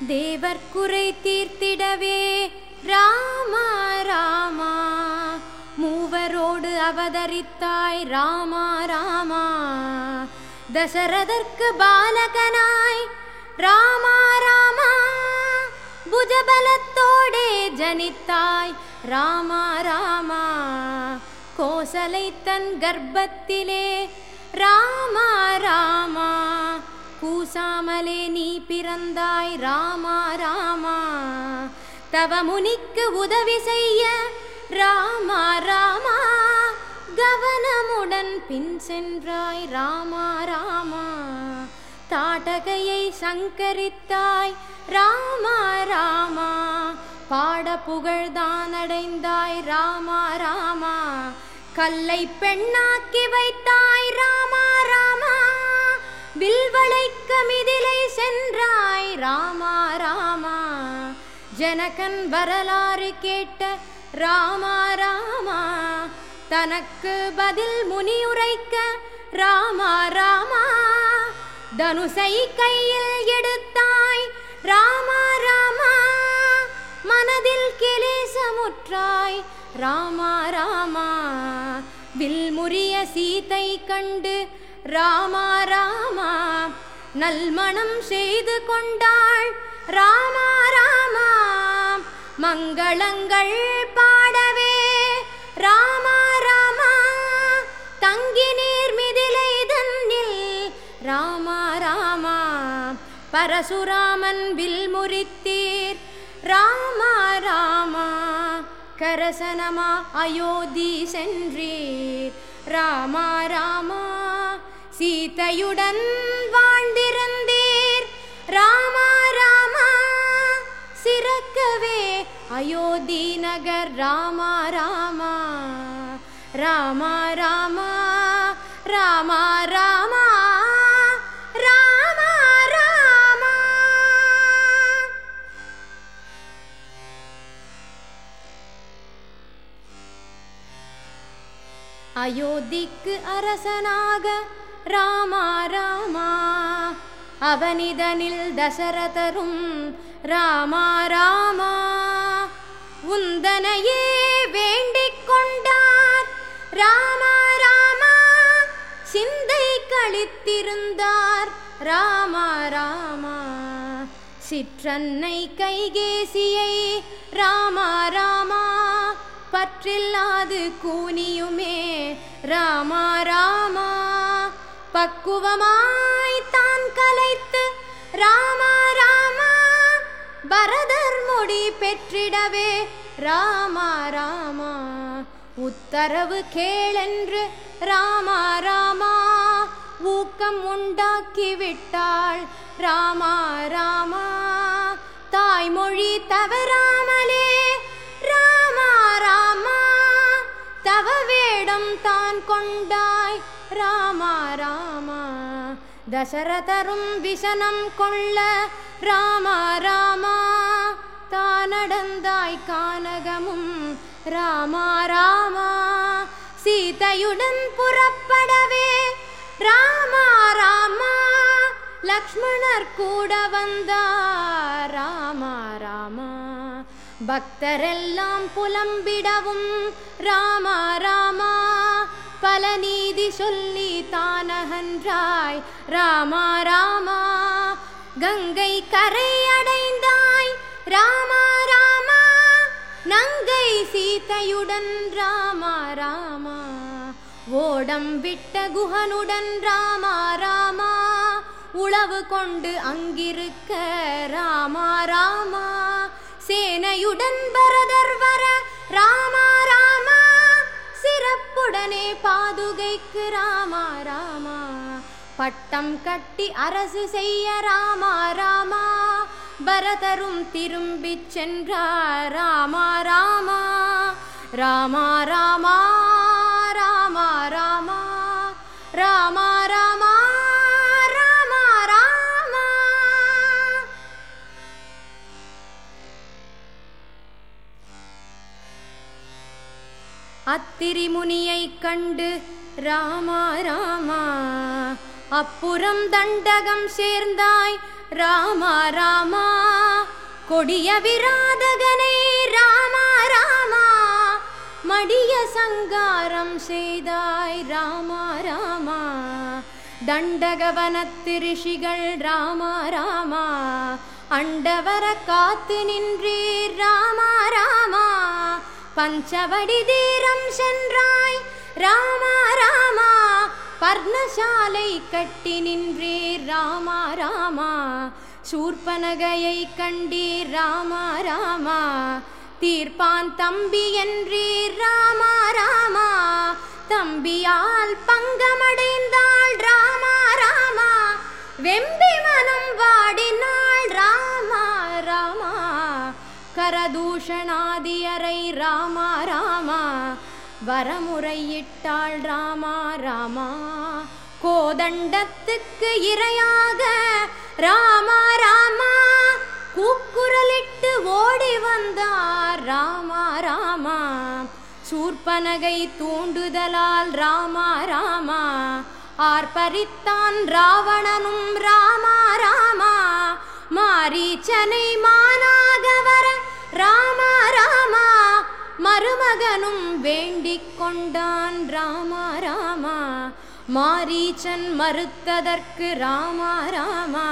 தேவர் குறை தீர்த்திடவே ராமா ராமா மூவரோடு அவதரித்தாய் ராமா ராமா தசரதற்கு பாலகனாய் ராமா ராமா புஜபலத்தோடே ஜனித்தாய் ராமா ராமா கோசலை தன் கர்ப்பத்திலே ராமா ராமா கூசாமலே நீ பிறந்தாய் ராமா ராமா தவமுனிக்கு உதவி செய்ய ராமா ராமா கவனமுடன் பின் சென்றாய் ராமா ராமா தாடகையை சங்கரித்தாய் ராமா ராமா பாட புகழ்தான் அடைந்தாய் ராமா ராமா கல்லை பெண்ணாக்கி வைத்தாய் ராமா ராமா வில்வளைக்க மிதிலை சென்றாய் ராமா ராமா ஜனகன் வரலாறு கேட்ட ராமா ராமா தனக்கு பதில் முனியுரைக்க ராமா ராமா தனுசை கையில் எடுத்தாய் ராமா ராமா மனதில் கிளேசமுற்றாய் ராமா ராமா வில்முறிய சீதை கண்டு ராமா ராமா நல்மணம் செய்து கொண்டாள் ராமா ராமா மங்களங்கள் பாடவே ராமா ராமா தங்கி நீர் மிதிலை தன்னில் ராமா ராமா பரசுராமன் வில் முறித்தீர் ராமா ராமா கரசனமா அயோத்தி சென்றீர் ராமா ராமா சீதையுடன் வாழ்ந்திருந்தீர் ராமா ராமா சிறக்கவே அயோத்தி நகர் ராமா ராமா ராமா ராமா ராமா ராமா ராமா ராமா அயோத்திக்கு அரசனாக ராமா ராமா அவனிதனில் தசரதரும் ராமா ராமா உந்தனையே வேண்டிக் கொண்டார் ராமா ராமா சிந்தை கழித்திருந்தார் ராமா ராமா சிற்றன்னை கைகேசியை ராமா ராமா பற்றில்லாது கூனியுமே ராமா ராமா பக்குவமாய் தான் கலைத்து ராமா ராமா பரதர் முடி பெற்றிடவே ராமா ராமா உத்தரவு கேளென்று ராமா ராமா ஊக்கம் உண்டாக்கி விட்டாள் ராமா ராமா தாய்மொழி தவறாமலே ராமா ராமா தவ வேடம் தான் கொண்டாய் ராமா ராமா தசரதரும் விசனம் கொள்ள ராமா ராமா தானடந்தாய் கானகமும் ராமா ராமா சீதையுடன் புறப்படவே ராமா ராமா லக்ஷ்மணர் கூட வந்தார் ராமா ராமா பக்தரெல்லாம் புலம்பிடவும் ராமா ராமா பல நீதி சொல்லி தானகன்றாய் ராமா ராமா கங்கை கரை அடைந்தாய் ராமா ராமா நங்கை சீதையுடன் ராமா ராமா ஓடம் விட்ட குஹனுடன் ராமா ராமா உளவு கொண்டு அங்கிருக்க ராமா ராமா சேனையுடன் பரதர் வர ராமா ராமா சிறப்புடனே பாதுகைக்கு ராமா ராமா பட்டம் கட்டி அரசு செய்ய ராமா ராமா பரதரும் திரும்பிச் சென்றார் ராமா ராமா ராமா ராமா ராமா ராமா ராமா ராமா ராமா ராமா அத்திரி முனியைக் கண்டு ராமா ராமா அப்புறம் தண்டகம் சேர்ந்தாய் ராமா ராமா கொடிய விராதகனை ராமா ராமா மடிய சங்காரம் செய்தாய் ராமா ராமா தண்டகவனத்து ரிஷிகள் ராமா ராமா அண்டவர காத்து நின்றீர் ராமா ராமா பஞ்சவடி தீரம் சென்றாய் ராமா ராமா பர்ணசாலை கட்டி நின்றீர் ராமா ராமா சூர்பனகையை கண்டீர் ராமா ராமா தீர்ப்பான் தம்பி என்றீர் ராமா ராமா தம்பியால் பங்கமடைந்தாள் ராமா ராமா வெம்பி மனம் வாடினாள் ராமா ராமா கரதூஷணாதியரை ராமா ராமா வரமுறையிட்டாள் ராமா ராமா கோதண்டத்துக்கு இரையாக ராமா ராமா கூக்குரலிட்டு ஓடி வந்தார் ராமா ராமா சூர்பனகை தூண்டுதலால் ராமா ராமா ஆர்ப்பரித்தான் ராவணனும் ராமா ராமா மாரீச்சனை மானாக வர ராமா ராமா மருமகனும் வேண்டிக் கொண்டான் ராமா ராமா மாரீச்சன் மறுத்ததற்கு ராமா ராமா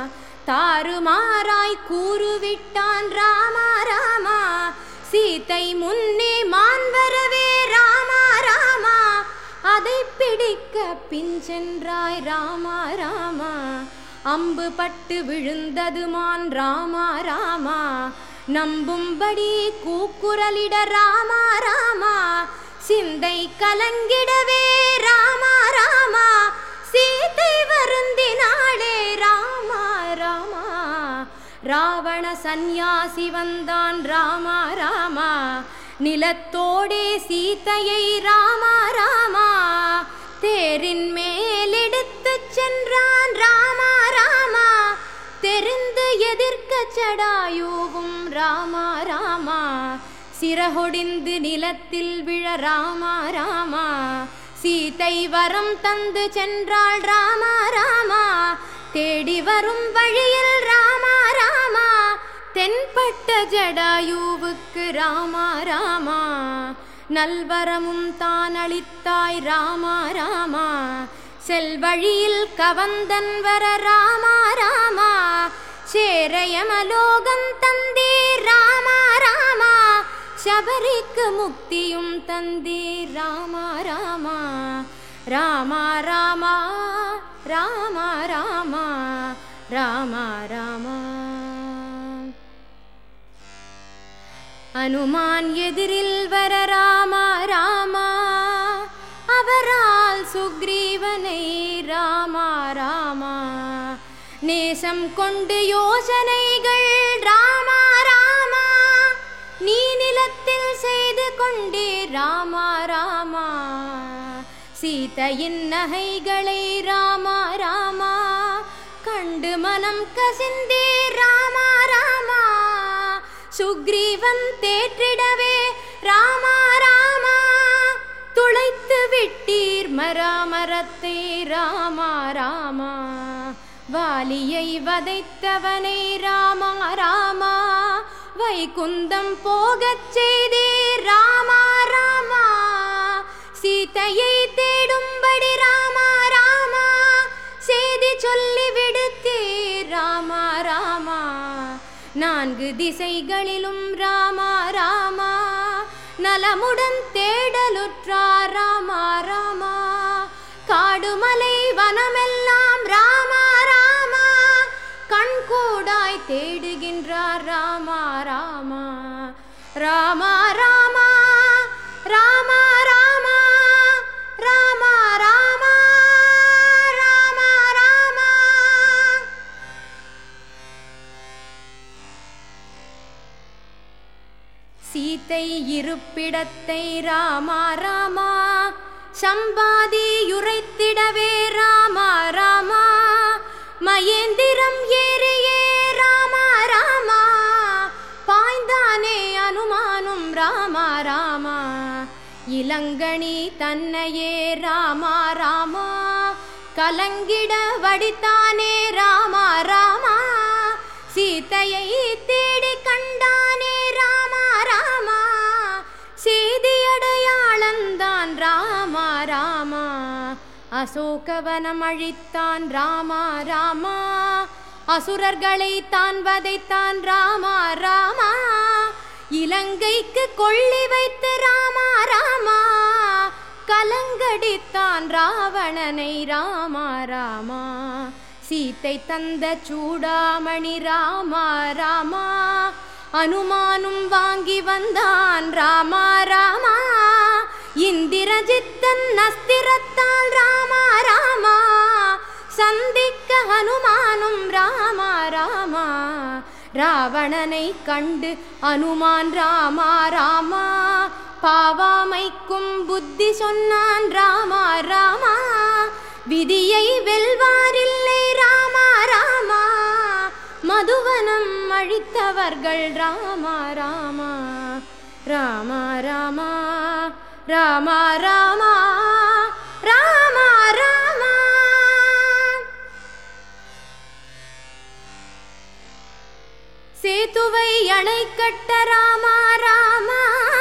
தாறுமாறாய் கூறுவிட்டான் ராமா ராமா சீத்தை முன்னே மான் வரவே ராமா ராமா அதை பிடிக்க பின் சென்றாய் ராமா ராமா அம்பு பட்டு விழுந்தது மான் ராமா ராமா நம்பும்படி கூக்குரலிட ராமா ராமா சிந்தை கலங்கிடவே ராமா ராமா சீத்தை வருந்தினாளே ராமா ராமா ராவண சந்நியாசி வந்தான் ராமா ராமா நிலத்தோடே சீத்தையை ராமா ராமா தேரின் மேலெடுத்துச் சென்றான் ராமா ராமா தெரிந்து எதிர்க்க சடாயூவும் ராமா ராமா சிறகொடிந்து நிலத்தில் விழ ராமா ராமா சீதை வரம் தந்து சென்றாள் ராமா ராமா தேடி வரும் வழியில் ராமா ராமா தென்பட்ட ஜடாயூவுக்கு ராமா ராமா நல்வரமும் தான் அளித்தாய் ராமா ராமா செல்வழியில் கவந்தன் வர ராமா ராமா சேரயமலோகம் தந்தீர் ராமா ராமா சபரிக்கு முக்தியும் தந்தீர் ராமா ராமா ராமா ராமா ராமா ராமா ராமா ராமா அனுமான் எதிரில் வர ராமா ராமா அவரால் சுக்ரீவனை ராமா ராமா நேசம் கொண்டு யோசனைகள் ராமா ராமா நீ நிலத்தில் செய்து கொண்டே ராமா ராமா சீதையின் நகைகளை ராமா ராமா கண்டு மனம் கசிந்தே ராமா ராமா சுக்ரீவன் தேற்றிடவே ராமா ராமா துளைத்து விட்டீர் மராமரத்தை ராமா ராமா வாலியை வதைத்தவனை ராமா ராமா வைகுந்தம் போகச் செய்தீர் ராமா ராமா சீதையை தேடும்படி ராமா ராமா செய்தி சொல்லி விடுத்தீர் ராமா ராமா நான்கு திசைகளிலும் ராமா ராமா நலமுடன் தேடலுற்றார் ராமா ராமா காடுமலை வனமெல்லாம் ராமா ராமா கண்கூடாய் தேடுகின்றார் ராமா ராமா ராமா ராமா ராமா ராமா ராமா ராமா ராமா ராமா சீத்தை இருப்பிடத்தை ராமா ராமா சம்பாதியுரைத்திடவே ராமா ராமா மயேந்திரம் ஏறியே ராமா ராமா பாய்ந்தானே அனுமானும் ராமா ராமா இளங்கணி தன்னையே ராமா ராமா கலங்கிட வடித்தானே ராமா ராமா சீதையை தேடி கண்டானே ராமா ராமா செய்தியடையாளந்தான் ராமா ராமா அசோகவனம் அழித்தான் ராமா ராமா அசுரர்களை தான் வதைத்தான் ராமா ராமா இலங்கைக்கு கொள்ளி வைத்து ராமா ராமா கலங்கடித்தான் ராவணனை ராமா ராமா சீத்தை தந்த சூடாமணி ராமா ராமா அனுமானும் வாங்கி வந்தான் ராமா ராமா இந்திரஜித்தன் அஸ்திரத்தால் ராமா ராமா சந்திக்க ஹனுமானும் ராமா ராமா ராவணனை கண்டு அனுமான் ராமா ராமா பாவாமைக்கும் புத்தி சொன்னான் ராமா ராமா விதியை வெல்வாரில்லை ராமா ராமா மதுவனம் அழித்தவர்கள் ராமா ராமா ராமா ராமா ராமா ராமா ராமா ராமா சேத்துவை அணை கட்ட ராமா ராமா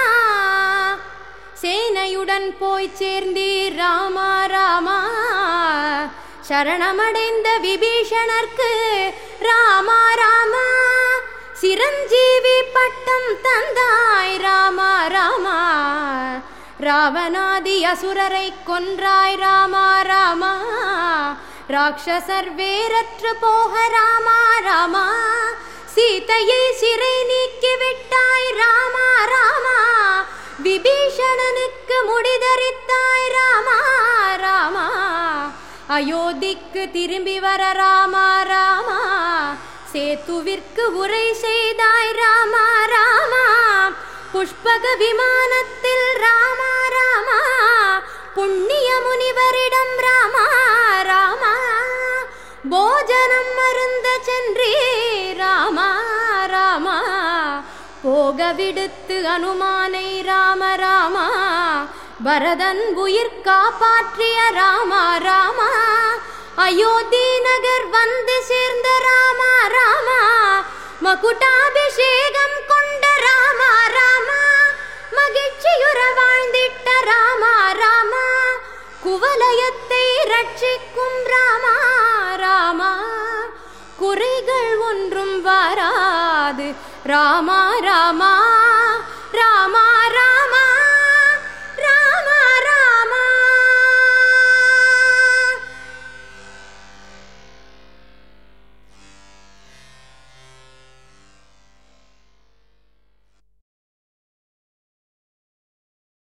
சேனையுடன் போய் சேர்ந்தீர் ராமா ராமா சரணமடைந்த விபீஷணர்க்கு ராமா ராமா சிரஞ்சீவி பட்டம் தந்தாய் ராமா ராமா ராவணாதி அசுரரை கொன்றாய் ராமா ராமா ராட்சசர் வேரற்று போக ராமா ராமா சீதையை சிறை நீக்கி விட்டாய் ராமா ராமா விபீஷணனுக்கு முடிதரித்தாய் ராமா ராமா அயோத்திக்கு திரும்பி வர ராமா ராமா சேத்துவிற்கு உரை செய்தாய் ராமா ராமா புஷ்பக விமானத்தில் ராமா ராமா புண்ணிய முனிவரிடம் ராமா ராமா போஜனம் மருந்த சென்றே ராமா ராமா போக விடுத்து அனுமானை ராம ராமா பரதன் உயிர் காப்பாற்றிய ராமா ராமா அயோத்தி நகர் வந்து சேர்ந்த ராமா ராமா மகுடாபிஷேகம் கொண்ட ராமா ராமா மகிழ்ச்சியுற வாழ்ந்திட்ட ராமா ராமா குவலயத்தை ரட்சிக்கும் ராமா ராமா குறைகள் ஒன்றும் வராது ராமா ராமா ராமா